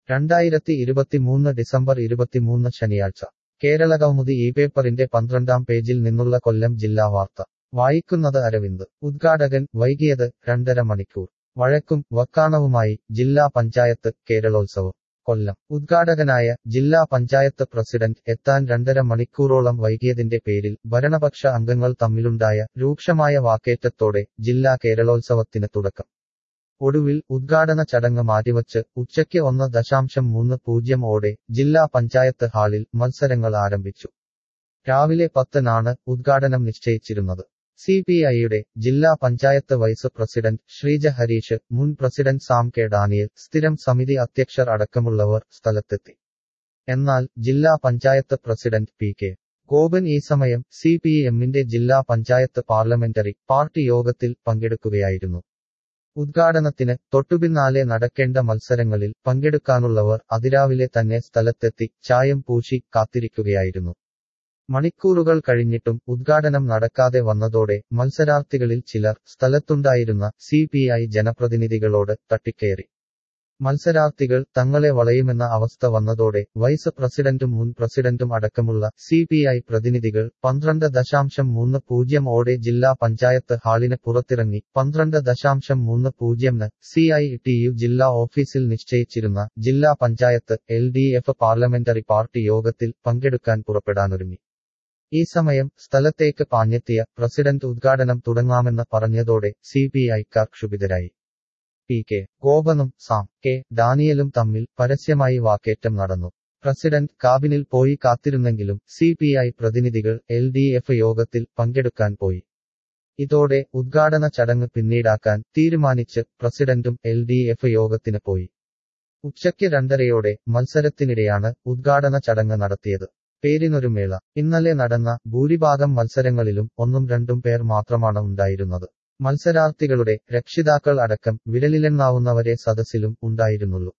രണ്ടായിരത്തി ഇരുപത്തിമൂന്ന് ഡിസംബർ ഇരുപത്തിമൂന്ന് ശനിയാഴ്ച കേരള കൗമുദി ഈ പേപ്പറിന്റെ പന്ത്രണ്ടാം പേജിൽ നിന്നുള്ള കൊല്ലം ജില്ലാ വാർത്ത വായിക്കുന്നത് അരവിന്ദ് ഉദ്ഘാടകൻ വൈകിയത് രണ്ടര മണിക്കൂർ വഴക്കും വക്കാണവുമായി ജില്ലാ പഞ്ചായത്ത് കേരളോത്സവം കൊല്ലം ഉദ്ഘാടകനായ ജില്ലാ പഞ്ചായത്ത് പ്രസിഡന്റ് എത്താൻ രണ്ടര മണിക്കൂറോളം വൈകിയതിന്റെ പേരിൽ ഭരണപക്ഷ അംഗങ്ങൾ തമ്മിലുണ്ടായ രൂക്ഷമായ വാക്കേറ്റത്തോടെ ജില്ലാ കേരളോത്സവത്തിന് തുടക്കം ഒടുവിൽ ഉദ്ഘാടന ചടങ്ങ് മാറ്റിവച്ച് ഉച്ചയ്ക്ക് ഒന്ന് ദശാംശം മൂന്ന് പൂജ്യം ഓടെ ജില്ലാ പഞ്ചായത്ത് ഹാളിൽ മത്സരങ്ങൾ ആരംഭിച്ചു രാവിലെ പത്തിനാണ് ഉദ്ഘാടനം നിശ്ചയിച്ചിരുന്നത് സി പി ഐയുടെ ജില്ലാ പഞ്ചായത്ത് വൈസ് പ്രസിഡന്റ് ശ്രീജ ഹരീഷ് മുൻ പ്രസിഡന്റ് സാം കെ ഡാനിയൽ സ്ഥിരം സമിതി അധ്യക്ഷർ അടക്കമുള്ളവർ സ്ഥലത്തെത്തി എന്നാൽ ജില്ലാ panchayat president P K Gopan ഈ സമയം സി പി എമ്മിന്റെ ജില്ലാ പഞ്ചായത്ത് പാർലമെന്ററി പാർട്ടി യോഗത്തിൽ പങ്കെടുക്കുകയായിരുന്നു ഉദ്ഘാടനത്തിന് തൊട്ടുപിന്നാലെ നടക്കേണ്ട മത്സരങ്ങളിൽ പങ്കെടുക്കാനുള്ളവർ അതിരാവിലെ തന്നെ സ്ഥലത്തെത്തി ചായം പൂശി കാത്തിരിക്കുകയായിരുന്നു മണിക്കൂറുകൾ കഴിഞ്ഞിട്ടും ഉദ്ഘാടനം നടക്കാതെ വന്നതോടെ മത്സരാർത്ഥികളിൽ ചിലർ സ്ഥലത്തുണ്ടായിരുന്ന സി പി ഐ ജനപ്രതിനിധികളോട് തട്ടിക്കയറി മത്സരാർത്ഥികൾ തങ്ങളെ വളയുമെന്ന അവസ്ഥ വന്നതോടെ വൈസ് പ്രസിഡന്റും മുൻ പ്രസിഡന്റും അടക്കമുള്ള സി പി ഐ പ്രതിനിധികൾ പന്ത്രണ്ട് ദശാംശം മൂന്ന് പൂജ്യം ഓടെ ജില്ലാ പഞ്ചായത്ത് ഹാളിന് പുറത്തിറങ്ങി പന്ത്രണ്ട് ദശാംശം മൂന്ന് പൂജ്യംന് സി ഐ ടി യു ജില്ലാ ഓഫീസിൽ നിശ്ചയിച്ചിരുന്ന ജില്ലാ panchayat L D F parliamentary party യോഗത്തിൽ പങ്കെടുക്കാൻ പുറപ്പെടാനൊരുങ്ങി ഈ സമയം സ്ഥലത്തേക്ക് പാഞ്ഞെത്തിയ പ്രസിഡന്റ് ഉദ്ഘാടനം തുടങ്ങാമെന്ന് പറഞ്ഞതോടെ സി പി ഐക്കാർ ക്ഷുഭിതരായി പി കെ ഗോപനും സാം കെ ഡാനിയലും തമ്മിൽ പരസ്യമായി വാക്കേറ്റം നടന്നു പ്രസിഡന്റ് കാബിനിൽ പോയി കാത്തിരുന്നെങ്കിലും സി പി ഐ പ്രതിനിധികൾ എൽ ഡി എഫ് യോഗത്തിൽ പങ്കെടുക്കാൻ പോയി ഇതോടെ ഉദ്ഘാടന ചടങ്ങ് പിന്നീടാക്കാൻ തീരുമാനിച്ച് പ്രസിഡന്റും എൽ ഡി എഫ് യോഗത്തിന് പോയി ഉച്ചയ്ക്ക് രണ്ടരയോടെ മത്സരത്തിനിടെയാണ് ഉദ്ഘാടന ചടങ്ങ് നടത്തിയത് പേരിനൊരു മേള ഇന്നലെ നടന്ന ഭൂരിഭാഗം മത്സരങ്ങളിലും ഒന്നും രണ്ടും പേർ മാത്രമാണ് ഉണ്ടായിരുന്നത് മത്സരാർത്ഥികളുടെ രക്ഷിതാക്കൾ അടക്കം വിരലിലെണ്ണാവുന്നവരെ സദസ്സിലും ഉണ്ടായിരുന്നുള്ളൂ